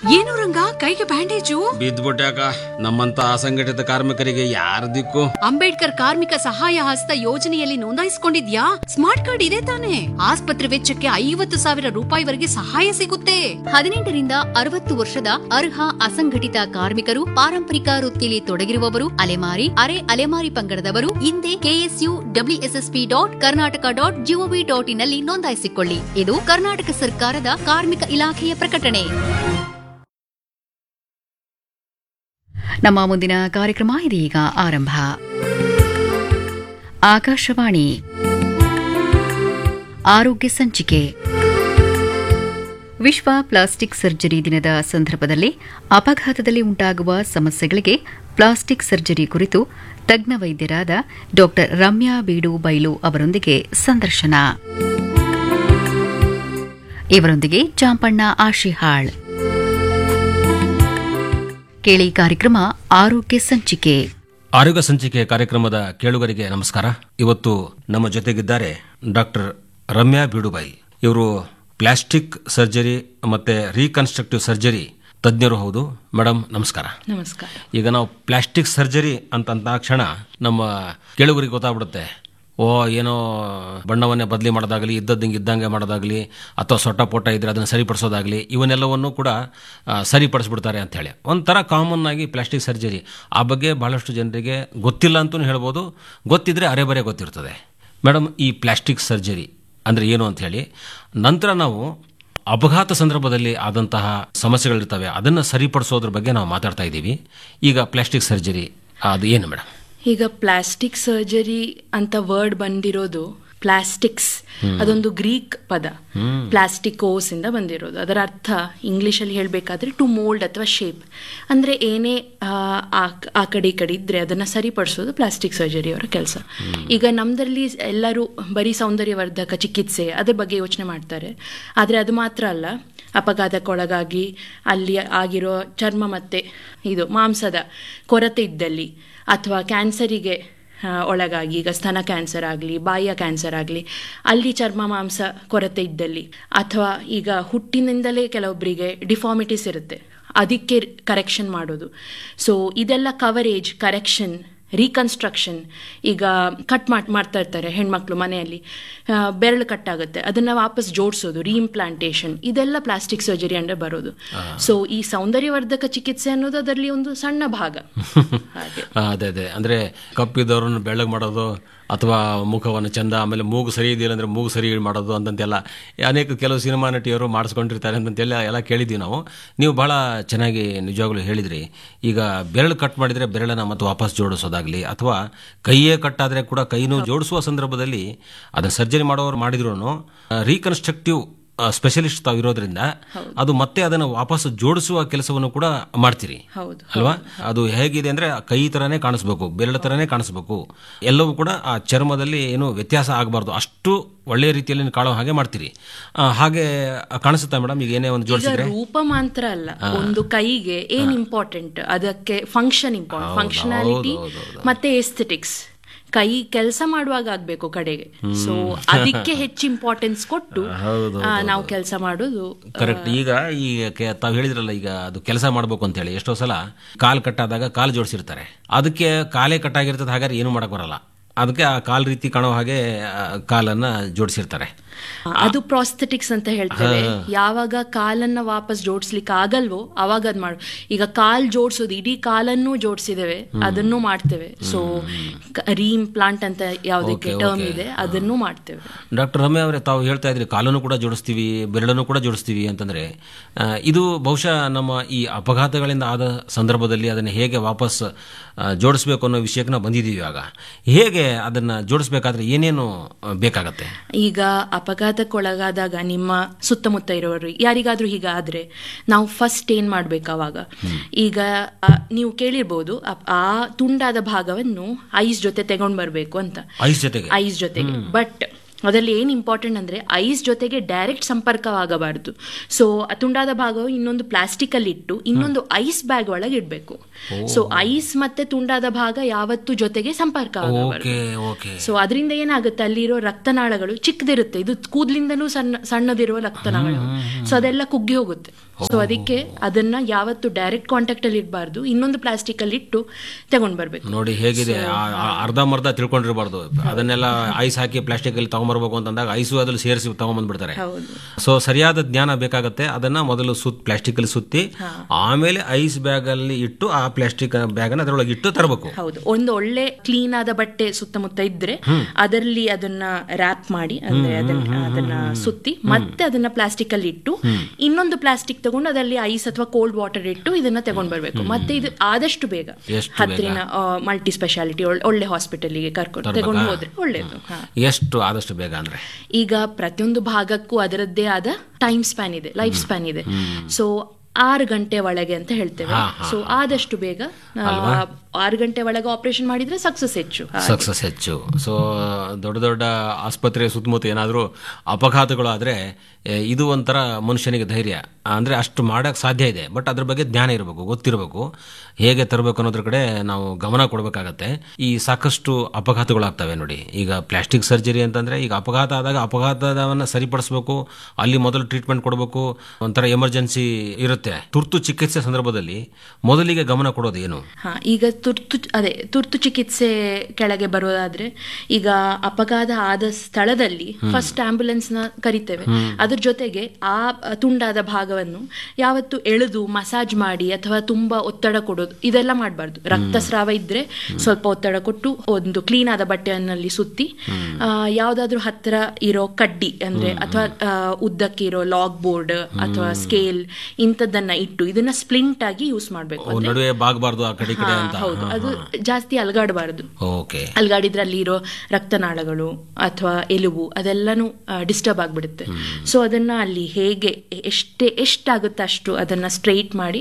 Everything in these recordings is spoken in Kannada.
ಏನು ರಂಗ ಕೈಗೆ ಬ್ಯಾಂಡೇಜು ಬಿದ್ದ್ಬಿಟ್ಯಾಕ ನಮ್ಮಂತ ಅಸಂಘಟಿತ ಕಾರ್ಮಿಕರಿಗೆ ಯಾರ ದಿಕ್ಕು ಅಂಬೇಡ್ಕರ್ ಕಾರ್ಮಿಕ ಸಹಾಯ ಹಸ್ತ ಯೋಜನೆಯಲ್ಲಿ ನೋಂದಾಯಿಸಿಕೊಂಡಿದ್ಯಾ ಸ್ಮಾರ್ಟ್ ಕಾರ್ಡ್ ಇದೆ ತಾನೆ ಆಸ್ಪತ್ರೆ ವೆಚ್ಚಕ್ಕೆ ಐವತ್ತು ಸಾವಿರ ರೂಪಾಯಿವರೆಗೆ ಸಹಾಯ ಸಿಗುತ್ತೆ ಹದಿನೆಂಟರಿಂದ ಅರವತ್ತು ವರ್ಷದ ಅರ್ಹ ಅಸಂಘಟಿತ ಕಾರ್ಮಿಕರು ಪಾರಂಪರಿಕ ವೃತ್ತಿಯಲ್ಲಿ ತೊಡಗಿರುವವರು ಅಲೆಮಾರಿ ಅರೆ ಅಲೆಮಾರಿ ಪಂಗಡದವರು ಹಿಂದೆ KSU WSSP dot Karnataka dot GOV dot ಇನ್ನಲ್ಲಿ ನೋಂದಾಯಿಸಿಕೊಳ್ಳಿ ಇದು ಕರ್ನಾಟಕ ಸರ್ಕಾರದ ಕಾರ್ಮಿಕ ಇಲಾಖೆಯ ಪ್ರಕಟಣೆ ನಮ್ಮ ಮುಂದಿನ ಕಾರ್ಯಕ್ರಮ ಇದೀಗ ಆರಂಭ ಆಕಾಶವಾಣಿ ಆರೋಗ್ಯ ಸಂಚಿಕೆ ವಿಶ್ವ ಪ್ಲಾಸ್ಟಿಕ್ ಸರ್ಜರಿ ದಿನದ ಸಂದರ್ಭದಲ್ಲಿ ಅಪಘಾತದಲ್ಲಿ ಉಂಟಾಗುವ ಸಮಸ್ಯೆಗಳಿಗೆ ಪ್ಲಾಸ್ಟಿಕ್ ಸರ್ಜರಿ ಕುರಿತು ತಜ್ಞ ವೈದ್ಯರಾದ ಡಾ ರಮ್ಯಾ ಬೀಡು ಬೈಲು ಅವರೊಂದಿಗೆ ಸಂದರ್ಶನ ಇವರೊಂದಿಗೆ ಚಾಂಪಣ್ಣ ಆಶಿಹಾಳ್ ಕೇಳಿ ಕಾರ್ಯಕ್ರಮ ಆರೋಗ್ಯ ಸಂಚಿಕೆ ಆರೋಗ್ಯ ಸಂಚಿಕೆ ಕಾರ್ಯಕ್ರಮದ ಕೇಳುಗರಿಗೆ ನಮಸ್ಕಾರ ಇವತ್ತು ನಮ್ಮ ಜೊತೆಗಿದ್ದಾರೆ ಡಾಕ್ಟರ್ ರಮ್ಯಾ ಬೀಡುಬಾಯಿ ಇವರು ಪ್ಲಾಸ್ಟಿಕ್ ಸರ್ಜರಿ ಮತ್ತೆ ರೀಕನ್ಸ್ಟ್ರಕ್ಟಿವ್ ಸರ್ಜರಿ ತಜ್ಞರು ಹೌದು ಮೇಡಮ್ ನಮಸ್ಕಾರ ನಮಸ್ಕಾರ ಈಗ ನಾವು ಪ್ಲಾಸ್ಟಿಕ್ ಸರ್ಜರಿ ಅಂತ ಅಂದಾಕ್ಷಣ ನಮ್ಮ ಕೇಳುಗರಿಗೆ ಗೊತ್ತಾಗ್ಬಿಡುತ್ತೆ ಓ ಏನೋ ಬಣ್ಣವನ್ನೇ ಬದಲಿ ಮಾಡೋದಾಗಲಿ ಇದ್ದದ್ದಂಗೆ ಇದ್ದಂಗೆ ಮಾಡೋದಾಗಲಿ ಅಥವಾ ಸೊಟ್ಟ ಪೊಟ್ಟ ಇದ್ರೆ ಅದನ್ನು ಸರಿಪಡಿಸೋದಾಗಲಿ ಇವನ್ನೆಲ್ಲವನ್ನು ಕೂಡ ಆ, ಸರಿಪಡಿಸ್ಬಿಡ್ತಾರೆ ಅಂತ ಹೇಳಿ ಒಂಥರ ಕಾಮನ್ ಆಗಿ ಪ್ಲಾಸ್ಟಿಕ್ ಸರ್ಜರಿ ಆ ಬಗ್ಗೆ ಬಹಳಷ್ಟು ಜನರಿಗೆ ಗೊತ್ತಿಲ್ಲ ಅಂತಲೂ ಹೇಳ್ಬೋದು ಗೊತ್ತಿದ್ರೆ ಅರೆ ಬರೆ ಗೊತ್ತಿರ್ತದೆ ಮೇಡಮ್ ಈ ಪ್ಲಾಸ್ಟಿಕ್ ಸರ್ಜರಿ ಅಂದರೆ ಏನು ಅಂತ ಹೇಳಿ ನಂತರ ನಾವು ಅಪಘಾತ ಸಂದರ್ಭದಲ್ಲಿ ಆದಂತಹ ಸಮಸ್ಯೆಗಳಿರ್ತವೆ ಅದನ್ನು ಸರಿಪಡಿಸೋದ್ರ ಬಗ್ಗೆ ನಾವು ಮಾತಾಡ್ತಾ ಇದ್ದೀವಿ ಈಗ ಪ್ಲಾಸ್ಟಿಕ್ ಸರ್ಜರಿ ಅದು ಏನು ಮೇಡಮ್ ಈಗ ಪ್ಲಾಸ್ಟಿಕ್ ಸರ್ಜರಿ ಅಂತ ವರ್ಡ್ ಬಂದಿರೋದು ಪ್ಲಾಸ್ಟಿಕ್ಸ್ ಅದೊಂದು ಗ್ರೀಕ್ ಪದ ಪ್ಲಾಸ್ಟಿಕೋಸ್ ಇಂದ ಬಂದಿರೋದು ಅದರ ಅರ್ಥ ಇಂಗ್ಲಿಷ್ ಅಲ್ಲಿ ಹೇಳಬೇಕಾದ್ರೆ ಟು ಮೋಲ್ಡ್ ಅಥವಾ ಶೇಪ್ ಅಂದ್ರೆ ಏನೇ ಆ, ಆ- ಆ ಕಡೆ ಈ ಕಡೆ ಇದ್ರೆ ಅದನ್ನ ಸರಿಪಡಿಸೋದು ಪ್ಲಾಸ್ಟಿಕ್ ಸರ್ಜರಿ ಅವರ ಕೆಲಸ ಈಗ ನಮ್ದಲ್ಲಿ ಎಲ್ಲರೂ ಬರೀ ಸೌಂದರ್ಯವರ್ಧಕ ಚಿಕಿತ್ಸೆ ಅದ್ರ ಬಗ್ಗೆ ಯೋಚನೆ ಮಾಡ್ತಾರೆ ಆದ್ರೆ ಅದು ಮಾತ್ರ ಅಲ್ಲ ಅಪಘಾತಕ್ಕೊಳಗಾಗಿ ಅಲ್ಲಿ ಆಗಿರೋ ಚರ್ಮ ಮತ್ತೆ ಇದು ಮಾಂಸದ ಕೊರತೆ ಇದ್ದಲ್ಲಿ ಅಥವಾ ಕ್ಯಾನ್ಸರಿಗೆ ಆ, ಒಳಗಾಗಿ ಈಗ ಸ್ತನ ಕ್ಯಾನ್ಸರ್ ಆಗಲಿ ಬಾಯಿಯ ಕ್ಯಾನ್ಸರ್ ಆಗಲಿ ಅಲ್ಲಿ ಚರ್ಮ ಮಾಂಸ ಕೊರತೆ ಇದ್ದಲ್ಲಿ ಅಥವಾ ಈಗ ಹುಟ್ಟಿನಿಂದಲೇ ಕೆಲವೊಬ್ಬರಿಗೆ ಡಿಫಾರ್ಮಿಟೀಸ್ ಇರುತ್ತೆ ಅದಕ್ಕೆ ಕರೆಕ್ಷನ್ ಮಾಡೋದು ಸೊ ಇದೆಲ್ಲ ಕವರೇಜ್ ಕರೆಕ್ಷನ್ ರೀಕನ್ಸ್ಟ್ರಕ್ಷನ್ ಈಗ ಕಟ್ ಮಾಡ್ ಮಾಡ್ತಾ ಇರ್ತಾರೆ ಹೆಣ್ಮಕ್ಳು ಮನೆಯಲ್ಲಿ ಆ, ಬೆರಳು ಕಟ್ಟಾಗುತ್ತೆ ಅದನ್ನ ವಾಪಸ್ ಜೋಡಿಸೋದು ರೀಇಂಪ್ಲಾಂಟೇಷನ್ ಇದೆಲ್ಲ ಪ್ಲಾಸ್ಟಿಕ್ ಸರ್ಜರಿ ಅಂಡರ್ ಬರೋದು ಸೊ ಈ ಸೌಂದರ್ಯವರ್ಧಕ ಚಿಕಿತ್ಸೆ ಅನ್ನೋದು ಅದರಲ್ಲಿ ಒಂದು ಸಣ್ಣ ಭಾಗ ಹಾಗೆ ಆ, ಅದೇ ಅದೇ ಅಂದರೆ ಕಪ್ಪಿದ್ದವ್ರನ್ನ ಬೆಳ್ಳಗೆ ಮಾಡೋದು ಅಥವಾ ಮುಖವನ್ನು ಚಂದ ಆಮೇಲೆ ಮೂಗು ಸರಿ ಇದೆಯಲ್ಲ ಅಂದರೆ ಮೂಗು ಸರಿ ಮಾಡೋದು ಅಂತಂತೆಲ್ಲ ಅನೇಕ ಕೆಲವು ಸಿನಿಮಾ ನಟಿಯರು ಮಾಡಿಸ್ಕೊಂಡಿರ್ತಾರೆ ಅಂತಂತೆಲ್ಲ ಎಲ್ಲ ಕೇಳಿದ್ದೀವಿ ನಾವು ನೀವು ಬಹಳ ಚೆನ್ನಾಗಿ ನಿಜವಾಗ್ಲೂ ಹೇಳಿದ್ರಿ ಈಗ ಬೆರಳು ಕಟ್ ಮಾಡಿದರೆ ಬೆರಳನ್ನು ಮತ್ತೆ ವಾಪಸ್ ಜೋಡಿಸೋದಾಗಲಿ ಅಥವಾ ಕೈಯೇ ಕಟ್ಟಾದರೆ ಕೂಡ ಕೈನೂ ಜೋಡಿಸುವ ಸಂದರ್ಭದಲ್ಲಿ ಅದನ್ನು ಸರ್ಜರಿ ಮಾಡೋರು ಮಾಡಿದ್ರು ರೀಕನ್ಸ್ಟ್ರಕ್ಟಿವ್ ಸ್ಪೆಷಲಿಸ್ಟ್ ತಾವು ಇರೋದ್ರಿಂದ ಅದು ಮತ್ತೆ ಅದನ್ನು ವಾಪಸ್ ಜೋಡಿಸುವ ಕೆಲಸವನ್ನು ಕೂಡ ಮಾಡ್ತೀರಿ ಹೌದು ಅಲ್ವಾ ಅದು ಹೇಗಿದೆ ಅಂದ್ರೆ ಕೈ ತರನೇ ಕಾಣಿಸ್ಬೇಕು ಬೆರಳ ತರನೇ ಕಾಣಿಸ್ಬೇಕು ಎಲ್ಲವೂ ಕೂಡ ಆ ಚರ್ಮದಲ್ಲಿ ಏನು ವ್ಯತ್ಯಾಸ ಆಗಬಾರ್ದು ಅಷ್ಟು ಒಳ್ಳೆಯ ರೀತಿಯಲ್ಲಿ ನೀವು ಕಾಣೋ ಹಾಗೆ ಮಾಡ್ತೀರಿ ಆ, ಹಾಗೆ ಕಾಣಿಸುತ್ತಾ ಮೇಡಮ್ ಈಗ ಏನೇ ಒಂದು ಈಗ ಜೋಡಿಸಿದ್ರೆ ರೂಪ ಮಾತ್ರ ಅಲ್ಲ ಒಂದು ಕೈಗೆ ಏನ್ ಇಂಪಾರ್ಟೆಂಟ್ ಅದಕ್ಕೆ ಫಂಕ್ಷನ್ ಇಂಪಾರ್ಟೆಂಟ್ ಫಂಕ್ಷನಾಲಿಟಿ ಮತ್ತೆ ಎಸ್ಥೆಟಿಕ್ಸ್ ಕೈ ಕೆಲಸ ಮಾಡುವಾಗ ಆಗ್ಬೇಕು ಕಡೆಗೆ ಸೊ ಅದಕ್ಕೆ ಹೆಚ್ಚು ಇಂಪಾರ್ಟೆನ್ಸ್ ಕೊಟ್ಟು ಆ, ನಾವು ಕೆಲಸ ಮಾಡೋದು ಕರೆಕ್ಟ್ ಈಗ ಈ ಕೆ- ತಾವು ಹೇಳಿದ್ರಲ್ಲ ಈಗ ಅದು ಕೆಲಸ ಮಾಡಬೇಕು ಅಂತ ಹೇಳಿ ಎಷ್ಟೋ ಸಲ ಕಾಲ್ ಕಟ್ಟಾದಾಗ ಕಾಲು ಜೋಡಿಸಿರ್ತಾರೆ ಅದಕ್ಕೆ ಕಾಲೇ ಕಟ್ಟಾಗಿರ್ತದೆ ಹಾಗಾದ್ರೆ ಏನು ಮಾಡಕ್ ಬರಲ್ಲ ಅದಕ್ಕೆ ಆ ಕಾಲ್ ರೀತಿ ಕಾಣೋ ಹಾಗೆ ಆ, ಕಾಲನ್ನ ಜೋಡಿಸಿರ್ತಾರೆ ಅದು ಪ್ರಾಸ್ಥೆಟಿಕ್ಸ್ ಅಂತ ಹೇಳ್ತೇವೆ ಯಾವಾಗ ಕಾಲನ್ನ ವಾಪಸ್ ಜೋಡಿಸ್ಲಿಕ್ಕೆ ಆಗಲ್ವೋ ಅವಾಗ ಅದ್ ಮಾಡು ಈಗ ಕಾಲ್ ಜೋಡಿಸೋದು ಇಡೀ ಕಾಲನ್ನು ಜೋಡಿಸಿದ್ದೇವೆ ಅದನ್ನು ಮಾಡ್ತೇವೆ ಸೊ ರೀಇಂಪ್ಲಾಂಟ್ ಅಂತ ಯಾವುದಕ್ಕೆ ಟರ್ಮ್ ಇದೆ ಅದನ್ನು ಮಾಡ್ತೇವೆ ಡಾಕ್ಟರ್ ರಮ್ಯ ಅವರೇ ತಾವು ಹೇಳ್ತಾ ಇದ್ರಿ ಕಾಲನ್ನು ಕೂಡ ಜೋಡಿಸ್ತೀವಿ ಬೆರಳನ್ನು ಕೂಡ ಜೋಡಿಸ್ತೀವಿ ಅಂತಂದ್ರೆ ಆ, ಇದು ಬಹುಶಃ ನಮ್ಮ ಈ ಅಪಘಾತಗಳಿಂದ ಆದ ಸಂದರ್ಭದಲ್ಲಿ ಅದನ್ನು ಹೇಗೆ ವಾಪಸ್ ಆ, ಜೋಡಿಸ್ಬೇಕು ಅನ್ನೋ ವಿಷಯಕ್ಕೆ ನಾವು ಬಂದಿದ್ದೀವಿ ಇವಾಗ ಹೇಗೆ ಅದನ್ನ ಜೋಡಿಸ್ಬೇಕಾದ್ರೆ ಏನೇನು ಆ, ಬೇಕಾಗತ್ತೆ ಈಗ ಅಪಘಾತಕ್ಕೊಳಗಾದಾಗ ನಿಮ್ಮ ಸುತ್ತಮುತ್ತ ಇರೋರು ಯಾರಿಗಾದ್ರೂ ಹೀಗಾದ್ರೆ ನಾವು ಫಸ್ಟ್ ಏನ್ ಮಾಡ್ಬೇಕು ಅವಾಗ ಈಗ ಆ, ನೀವು ಕೇಳಿರ್ಬೋದು ಅಪ್- ಆ ತುಂಡಾದ ಭಾಗವನ್ನು ಐಸ್ ಜೊತೆ ತಗೊಂಡ್ ಬರ್ಬೇಕು ಅಂತ ಐಸ್ ಜೊತೆಗೆ ಐಸ್ ಜೊತೆಗೆ ಬಟ್ ಅದರಲ್ಲಿ ಏನು ಇಂಪಾರ್ಟೆಂಟ್ ಅಂದ್ರೆ ಐಸ್ ಜೊತೆಗೆ ಡೈರೆಕ್ಟ್ ಸಂಪರ್ಕವಾಗಬಾರದು ಸೊ ತುಂಡಾದ ಭಾಗವು ಇನ್ನೊಂದು ಪ್ಲಾಸ್ಟಿಕ್ ಅಲ್ಲಿ ಇಟ್ಟು ಇನ್ನೊಂದು ಐಸ್ ಬ್ಯಾಗ್ ಒಳಗೆ ಇಡಬೇಕು ಸೊ ಐಸ್ ಮತ್ತೆ ತುಂಡಾದ ಭಾಗ ಯಾವತ್ತೂ ಜೊತೆಗೆ ಸಂಪರ್ಕ ಆಗಬಾರದು ಓಕೆ ಓಕೆ ಸೊ ಅದರಿಂದ ಏನಾಗುತ್ತೆ ಅಲ್ಲಿರೋ ರಕ್ತನಾಳಗಳು ಚಿಕ್ಕದಿರುತ್ತೆ ಇದು ಕೂದ್ಲಿಂದಲೂ ಸಣ್ಣ ಸಣ್ಣದಿರುವ ರಕ್ತನಾಳಗಳು ಸೊ ಅದೆಲ್ಲ ಕುಗ್ಗಿ ಹೋಗುತ್ತೆ ಸೊ ಅದಕ್ಕೆ ಅದನ್ನ ಯಾವತ್ತು ಡೈರೆಕ್ಟ್ ಕಾಂಟ್ಯಾಕ್ಟ್ ಅಲ್ಲಿ ಇಡಬಾರ್ದು ಇನ್ನೊಂದು ಪ್ಲಾಸ್ಟಿಕ್ ಅಲ್ಲಿ ಇಟ್ಟು ತಗೊಂಡ್ ಬರ್ಬೇಕು ನೋಡಿ ಹೇಗಿದೆ ಆ- ಆ- ಅರ್ಧಂಬರ್ಧ ತಿಳ್ಕೊಂಡಿರಬಾರ್ದು ಅದನ್ನೆಲ್ಲ ಐಸ್ ಹಾಕಿ ಪ್ಲಾಸ್ಟಿಕ್ ಅಲ್ಲಿ ತಗೊಂಬರ್ಬೇಕು ಅಂತಂದಾಗ ಐಸು ಅದ್ರಲ್ಲಿ ಸೇರಿಸಿ ತಗೊಂಬಂದ್ಬಿಡ್ತಾರೆ ಹೌದು ಸೊ ಸರಿಯಾದ ಜ್ಞಾನ ಬೇಕಾಗತ್ತೆ ಅದನ್ನ ಮೊದಲು ಸುತ್ ಪ್ಲಾಸ್ಟಿಕ್ ಅಲ್ಲಿ ಸುತ್ತಿ ಆಮೇಲೆ ಐಸ್ ಬ್ಯಾಗ್ ಅಲ್ಲಿ ಇಟ್ಟು ಆ ಪ್ಲಾಸ್ಟಿಕ್ ಬ್ಯಾಗ್ ಅನ್ನ ಅದರೊಳಗೆ ಇಟ್ಟು ತರಬೇಕು ಹೌದು ಒಂದು ಒಳ್ಳೆ ಕ್ಲೀನ್ ಆದ ಬಟ್ಟೆ ಸುತ್ತಮುತ್ತ ಇದ್ರೆ ಅದರಲ್ಲಿ ಅದನ್ನ ರ್ಯಾಪ್ ಮಾಡಿ ಅಂದ್ರೆ ಅದನ್ನ ಅದನ್ನ ಸುತ್ತಿ ಮತ್ತೆ ಅದನ್ನ ಪ್ಲಾಸ್ಟಿಕ್ ಅಲ್ಲಿ ಇಟ್ಟು ಇನ್ನೊಂದು ಪ್ಲಾಸ್ಟಿಕ್ ತಗೊಂಡು ಅದರಲ್ಲಿ ಐಸ್ ಅಥವಾ ಕೋಲ್ಡ್ ವಾಟರ್ ಇಟ್ಟು ಇದನ್ನ ತಗೊಂಡ್ ಬರ್ಬೇಕು ಮತ್ತೆ ಇದು ಆದಷ್ಟು ಬೇಗ ಎಷ್ಟು ಹತ್ತಿರ ಮಲ್ಟಿ ಸ್ಪೆಷಾಲಿಟಿ ಒಳ್ಳೆ ಹಾಸ್ಪಿಟಲ್ಗೆ ಕರ್ಕೊಂಡು ತಗೊಂಡು ಹೋದ್ರೆ ಒಳ್ಳೇದು ಹಾ. ಎಷ್ಟು ಆದಷ್ಟು ಬೇಗ ಅಂದ್ರೆ ಈಗ ಪ್ರತಿಯೊಂದು ಭಾಗಕ್ಕೂ ಅದರದ್ದೇ ಆದ ಟೈಮ್ ಸ್ಪ್ಯಾನ್ ಇದೆ ಲೈಫ್ ಸ್ಪ್ಯಾನ್ ಇದೆ ಸೊ ಆರು ಗಂಟೆ ಒಳಗೆ ಅಂತ ಹೇಳ್ತೇವೆ ಸೊ ಆದಷ್ಟು ಬೇಗ ಆ, ಆರು ಗಂಟೆ ಒಳಗೆ ಆಪರೇಷನ್ ಮಾಡಿದ್ರೆ ಸಕ್ಸಸ್ ಹೆಚ್ಚು ಹಾಗೆ. ಸಕ್ಸಸ್ ಹೆಚ್ಚು ಸೊ ದೊಡ್ಡ ದೊಡ್ಡ ಆಸ್ಪತ್ರೆ ಸುತ್ತಮುತ್ತ ಏನಾದರೂ ಅಪಘಾತಗಳು ಆದರೆ ಇದು ಒಂಥರ ಮನುಷ್ಯನಿಗೆ ಧೈರ್ಯ ಅಂದರೆ ಅಷ್ಟು ಮಾಡೋಕ್ಕೆ ಸಾಧ್ಯ ಇದೆ ಬಟ್ ಅದ್ರ ಬಗ್ಗೆ ಜ್ಞಾನ ಇರಬೇಕು ಗೊತ್ತಿರಬೇಕು ಹೇಗೆ ತರಬೇಕು ಅನ್ನೋದ್ರ ಕಡೆ ನಾವು ಗಮನ ಕೊಡಬೇಕಾಗತ್ತೆ ಈ ಸಾಕಷ್ಟು ಅಪಘಾತಗಳಾಗ್ತವೆ ನೋಡಿ ಈಗ ಪ್ಲಾಸ್ಟಿಕ್ ಸರ್ಜರಿ ಅಂತಂದರೆ ಈಗ ಅಪಘಾತ ಆದಾಗ ಅಪಘಾತವನ್ನು ಸರಿಪಡಿಸ್ಬೇಕು ಅಲ್ಲಿ ಮೊದಲು ಟ್ರೀಟ್ಮೆಂಟ್ ಕೊಡಬೇಕು ಒಂಥರ ಎಮರ್ಜೆನ್ಸಿ ಇರುತ್ತೆ ತುರ್ತು ಚಿಕಿತ್ಸೆ ಸಂದರ್ಭದಲ್ಲಿ ಮೊದಲಿಗೆ ಗಮನ ಕೊಡೋದು ಏನು ಹಾ ಈಗ ತುರ್ತು ಅದೇ ತುರ್ತು ಚಿಕಿತ್ಸೆ ಕೆಳಗೆ ಬರೋದಾದ್ರೆ ಈಗ ಅಪಘಾತ ಆದ ಸ್ಥಳದಲ್ಲಿ ಫಸ್ಟ್ ಆಂಬ್ಯುಲೆನ್ಸ್ ನ ಕರಿತೇವೆ ಅದ್ರ ಜೊತೆಗೆ ಆ ತುಂಡಾದ ಭಾಗವನ್ನು ಯಾವತ್ತು ಎಳೆದು ಮಸಾಜ್ ಮಾಡಿ ಅಥವಾ ತುಂಬಾ ಒತ್ತಡ ಕೊಡೋದು ಇದೆಲ್ಲ ಮಾಡಬಾರ್ದು ರಕ್ತಸ್ರಾವ ಇದ್ರೆ ಸ್ವಲ್ಪ ಒತ್ತಡ ಕೊಟ್ಟು ಒಂದು ಕ್ಲೀನ್ ಆದ ಬಟ್ಟೆಯಲ್ಲಿ ಸುತ್ತಿ ಆ, ಯಾವ್ದಾದ್ರು ಹತ್ತಿರ ಇರೋ ಕಡ್ಡಿ ಅಂದ್ರೆ ಅಥವಾ ಆ, ಉದ್ದಕ್ಕೆ ಇರೋ ಲಾಗ್ ಬೋರ್ಡ್ ಅಥವಾ ಸ್ಕೇಲ್ ಇಂಥದ್ದನ್ನ ಇಟ್ಟು ಇದನ್ನ ಸ್ಪ್ಲಿಂಟ್ ಆಗಿ ಯೂಸ್ ಮಾಡಬೇಕು ಓ, ನಡುವೆ ಬಾಗಬಾರ್ದು ಆ ಕಡೆ ಈ ಕಡೆ ಅಂತ ಹೌದು ಅದು ಜಾಸ್ತಿ ಅಲಗಾಡಬಾರದು ಓಕೆ ಅಲ್ಗಾಡಿದ್ರೆ ಅಲ್ಲಿ ಇರೋ ರಕ್ತನಾಳಗಳು ಅಥವಾ ಎಲುಬು ಅದೆಲ್ಲಾನು ಡಿಸ್ಟರ್ಬ್ ಆಗಿಬಿಡುತ್ತೆ ಸೊ ಅದನ್ನ ಅಲ್ಲಿ ಹೇಗೆ ಎಷ್ಟೇ ಎಷ್ಟಾಗುತ್ತೆ ಅಷ್ಟು ಅದನ್ನ ಸ್ಟ್ರೈಟ್ ಮಾಡಿ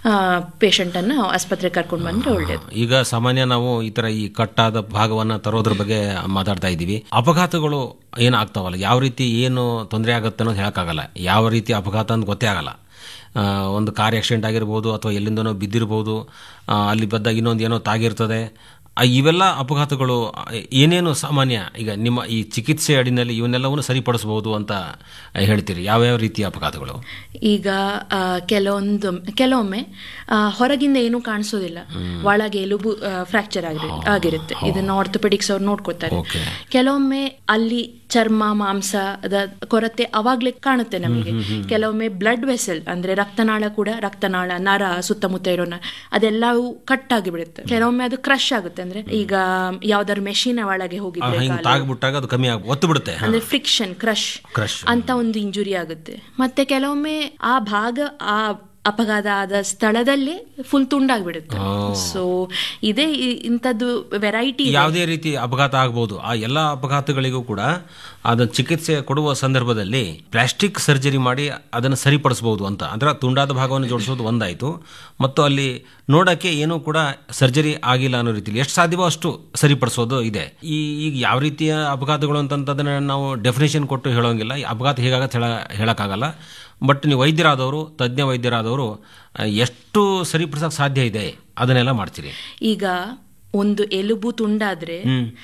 ಪೇಷಂಟ್ ಅನ್ನ ಆಸ್ಪತ್ರೆ ಕರ್ಕೊಂಡು ಬಂದ್ರೆ ಒಳ್ಳೇದು ಈಗ ಸಾಮಾನ್ಯ ನಾವು ಈ ತರ ಈ ಕಟ್ಟಾದ ಭಾಗವನ್ನ ತರೋದ್ರ ಬಗ್ಗೆ ಮಾತಾಡ್ತಾ ಇದ್ದೀವಿ ಅಪಘಾತಗಳು ಏನಾಗ್ತಾವಲ್ಲ ಯಾವ ರೀತಿ ಏನು ತೊಂದರೆ ಆಗುತ್ತೆ ಅನ್ನೋದು ಹೇಳಕ್ಕಾಗಲ್ಲ ಯಾವ ರೀತಿ ಅಪಘಾತ ಅಂತ ಗೊತ್ತೇ ಆಗಲ್ಲ ಆ, ಒಂದು ಕಾರ್ ಆಕ್ಸಿಡೆಂಟ್ ಆಗಿರ್ಬೋದು ಅಥವಾ ಎಲ್ಲಿಂದನೋ ಬಿದ್ದಿರ್ಬೋದು ಆ, ಅಲ್ಲಿ ಬದ್ದಾಗ ಇನ್ನೊಂದು ಏನೋ ತಾಗಿರ್ತದೆ ಆ, ಇವೆಲ್ಲ ಅಪಘಾತಗಳು ಆ, ಏನೇನು ಸಾಮಾನ್ಯ ಈಗ ನಿಮ್ಮ ಈ ಚಿಕಿತ್ಸೆ ಅಡಿನಲ್ಲಿ ಇವನ್ನೆಲ್ಲವನ್ನು ಸರಿಪಡಿಸಬಹುದು ಅಂತ ಹೇಳ್ತೀರಿ ಯಾವ್ಯಾವ ರೀತಿಯ ಅಪಘಾತಗಳು ಈಗ ಆ, ಕೆಲವೊಂದು ಕೆಲವೊಮ್ಮೆ ಆ, ಹೊರಗಿಂದ ಏನೂ ಕಾಣಿಸೋದಿಲ್ಲ ಒಳಗೆ ಎಲುಬು ಫ್ರಾಕ್ಚರ್ ಆಗಿ ಆಗಿರುತ್ತೆ ಇದನ್ನ ಆರ್ಥೋಪೆಡಿಕ್ಸ್ ಅವ್ರು ನೋಡ್ಕೊತಾರೆ Okay. ಕೆಲವೊಮ್ಮೆ ಅಲ್ಲಿ ಚರ್ಮ ಮಾಂಸದ ಕೊರತೆ ಅವಾಗ್ಲೇ ಕಾಣುತ್ತೆ ನಮಗೆ ಕೆಲವೊಮ್ಮೆ ಬ್ಲಡ್ ವೆಸಲ್ ಅಂದ್ರೆ ರಕ್ತನಾಳ ಕೂಡ ರಕ್ತನಾಳ ನರ ಸುತ್ತಮುತ್ತ ಇರೋ ನ- ಅದೆಲ್ಲವೂ ಕಟ್ ಆಗಿ ಬಿಡುತ್ತೆ ಕೆಲವೊಮ್ಮೆ ಅದು ಕ್ರಶ್ ಆಗುತ್ತೆ ಅಂದ್ರೆ ಈಗ ಯಾವ್ದಾದ್ರು ಮೆಷಿನ್ ಒಳಗೆ ಹೋಗಿದ್ರೆ ಹಿಂಗೆ ಕಾಲು. ತಾಗ್ಬಿಟ್ಟಾಗ ಅದು ಕಮ್ಮಿ ಆಗ ಒತ್ತು ಬಿಡುತ್ತೆ ಅಂದ್ರೆ ಫ್ರಿಕ್ಷನ್ ಕ್ರಶ್ Crush. ಅಂತ ಒಂದು ಇಂಜುರಿ ಆಗುತ್ತೆ ಮತ್ತೆ ಕೆಲವೊಮ್ಮೆ ಆ ಭಾಗ ಆ ಅಪಘಾತ ಆದ ಸ್ಥಳದಲ್ಲೇ ಫುಲ್ ತುಂಡಾಗ್ಬಿಡುತ್ತೆ ಸೊ ಇದೇ ಇ- ಇಂಥದ್ದು ವೆರೈಟಿ ಯಾವುದೇ ರೀತಿ ಅಪಘಾತ ಆಗ್ಬೋದು ಆ ಎಲ್ಲ ಅಪಘಾತಗಳಿಗೂ ಕೂಡ ಅದನ್ನ ಚಿಕಿತ್ಸೆ ಕೊಡುವ ಸಂದರ್ಭದಲ್ಲಿ ಪ್ಲಾಸ್ಟಿಕ್ ಸರ್ಜರಿ ಮಾಡಿ ಅದನ್ನು ಸರಿಪಡಿಸಬಹುದು ಅಂತ ಅಂದ್ರೆ ತುಂಡಾದ ಭಾಗವನ್ನು ಜೋಡಿಸೋದು ಒಂದಾಯಿತು ಮತ್ತು ಅಲ್ಲಿ ನೋಡಕ್ಕೆ ಏನೂ ಕೂಡ ಸರ್ಜರಿ ಆಗಿಲ್ಲ ಅನ್ನೋ ರೀತಿಯಲ್ಲಿ ಎಷ್ಟು ಸಾಧ್ಯವೋ ಅಷ್ಟು ಸರಿಪಡಿಸೋದು ಇದೆ ಈ ಈಗ ಯಾವ ರೀತಿಯ ಅಪಘಾತಗಳು ಅಂತಂತದನ್ನ ನಾವು ಡೆಫಿನೇಷನ್ ಕೊಟ್ಟು ಹೇಳೋಂಗಿಲ್ಲ ಈ ಅಪಘಾತ ಹೇಗಾಗತ್ತೆ ಹೇಳ ಹೇಳೋಕ್ಕಾಗಲ್ಲ ಬಟ್ ನೀವು ವೈದ್ಯರಾದವರು ತಜ್ಞ ವೈದ್ಯರಾದವರು ಆ, ಎಷ್ಟು ಸರಿಪಡಿಸೋಕೆ ಸಾಧ್ಯ ಇದೆ ಅದನ್ನೆಲ್ಲ ಮಾಡ್ತೀರಿ ಈಗ ಒಂದು ಎಲುಬು ತುಂಡಾದ್ರೆ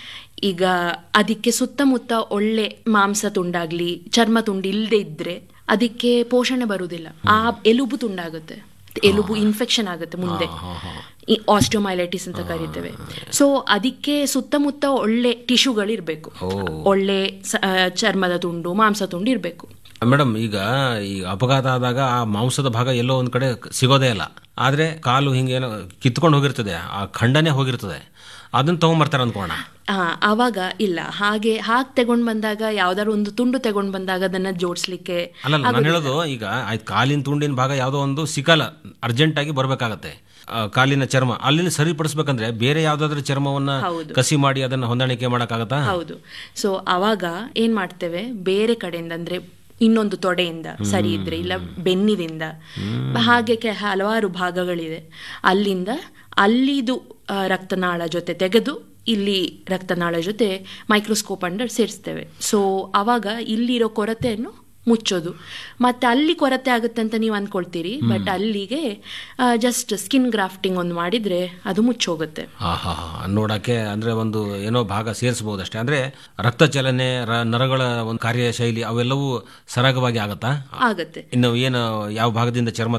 ಈಗ ಅದಕ್ಕೆ ಸುತ್ತಮುತ್ತ ಒಳ್ಳೆ ಮಾಂಸ ತುಂಡಾಗ್ಲಿ ಚರ್ಮ ತುಂಡು ಇಲ್ಲದೆ ಇದ್ರೆ ಅದಕ್ಕೆ ಪೋಷಣೆ ಬರುವುದಿಲ್ಲ ಆ ಎಲುಬು ತುಂಡಾಗುತ್ತೆ ಎಲುಬು ಇನ್ಫೆಕ್ಷನ್ ಆಗುತ್ತೆ ಮುಂದೆ ಆಸ್ಟೋಮೈಲೈಟಿಸ್ ಅಂತ ಕರಿತೇವೆ ಸೊ ಅದಕ್ಕೆ ಸುತ್ತಮುತ್ತ ಒಳ್ಳೆ ಟಿಶ್ಯೂಗಳು ಇರಬೇಕು ಒಳ್ಳೆ ಸ- ಆ, ಚರ್ಮದ ತುಂಡು ಮಾಂಸ ತುಂಡು ಇರಬೇಕು ಮೇಡಮ್ ಈಗ ಈ ಅಪಘಾತ ಆದಾಗ ಆ ಮಾಂಸದ ಭಾಗ ಎಲ್ಲೋ ಒಂದ್ ಕಡೆ ಸಿಗೋದೇ ಇಲ್ಲ ಆದ್ರೆ ಕಾಲು ಹಿಂಗೇನೋ ಕಿತ್ಕೊಂಡು ಹೋಗಿರ್ತದೆ ಆ ಖಂಡನೆ ಹೋಗಿರ್ತದೆ ಅದನ್ನ ತಗೊಂಬರ್ತಾರೆ ಅಂದ್ಕೋಣ ಆ, ಆವಾಗ ಇಲ್ಲ ಹಾಗೆ ಹಾಗೆ ತಗೊಂಡ್ ಬಂದಾಗ ಯಾವ್ದಾದ್ರು ಒಂದು ತುಂಡು ತಗೊಂಡ್ ಬಂದಾಗ ಅದನ್ನ ಜೋಡಿಸ್ಲಿಕ್ಕೆ ಅಲ್ಲಲ್ಲ ನಾನು ಹೇಳೋದು ಈಗ ಆಯ್ತು ಕಾಲಿನ ತುಂಡಿನ ಭಾಗ ಯಾವುದೋ ಒಂದು ಸಿಕ್ಕಲ್ಲ ಅರ್ಜೆಂಟ್ ಆಗಿ ಬರ್ಬೇಕಾಗತ್ತೆ ಆ, ಕಾಲಿನ ಚರ್ಮ ಅಲ್ಲಿನ ಸರಿಪಡಿಸ್ಬೇಕಂದ್ರೆ ಬೇರೆ ಯಾವ್ದಾದ್ರು ಚರ್ಮವನ್ನ ಕಸಿ ಮಾಡಿ ಅದನ್ನ ಹೊಂದಾಣಿಕೆ ಮಾಡಕ್ಕಾಗತ್ತಾ ಹೌದು ಸೊ ಅವಾಗ ಏನ್ ಮಾಡ್ತೇವೆ ಬೇರೆ ಕಡೆಯಿಂದ ಅಂದ್ರೆ ಇನ್ನೊಂದು ತೊಡೆಯಿಂದ ಸರಿ ಇದ್ರೆ ಇಲ್ಲ ಬೆನ್ನಿದಿಂದ ಹಾಗೆ ಕೆ- ಹಲವಾರು ಭಾಗಗಳಿದೆ ಅಲ್ಲಿಂದ ಅಲ್ಲಿದು ಆ, ರಕ್ತನಾಳ ಜೊತೆ ತೆಗೆದು ಇಲ್ಲಿ ರಕ್ತನಾಳ ಜೊತೆ ಮೈಕ್ರೋಸ್ಕೋಪ್ ಅಂಡರ್ ಸೇರಿಸ್ತೇವೆ ಸೊ ಅವಾಗ ಇಲ್ಲಿರೋ ಕೊರತೆಯನ್ನು ಮುಚ್ಚೋದು ಮತ್ತೆ ಅಲ್ಲಿ ಕೊರತೆ ಆಗುತ್ತೆ ಅಂತ ನೀವು ಅನ್ಕೊಳ್ತೀರಿ ಬಟ್ ಅಲ್ಲಿಗೆ ಜಸ್ಟ್ ಸ್ಕಿನ್ ಗ್ರಾಫ್ಟಿಂಗ್ ಒಂದು ಮಾಡಿದ್ರೆ ಅದು ಮುಚ್ಚೋಗುತ್ತೆ ಹಾ ಹಾ ಹಾ ನೋಡಕ್ಕೆ ಅಂದ್ರೆ ಒಂದು ಏನೋ ಭಾಗ ಸೇರಿಸಬಹುದಷ್ಟೇ ಅಂದ್ರೆ ರಕ್ತ ಚಲನೆ ರ- ನರಗಳ ಒಂದು ಕಾರ್ಯಶೈಲಿ ಅವೆಲ್ಲವೂ ಸರಾಗವಾಗಿ ಆಗತ್ತಾ ಆಗತ್ತೆ ಇನ್ನು ಏನು ಯಾವ ಭಾಗದಿಂದ ಚರ್ಮ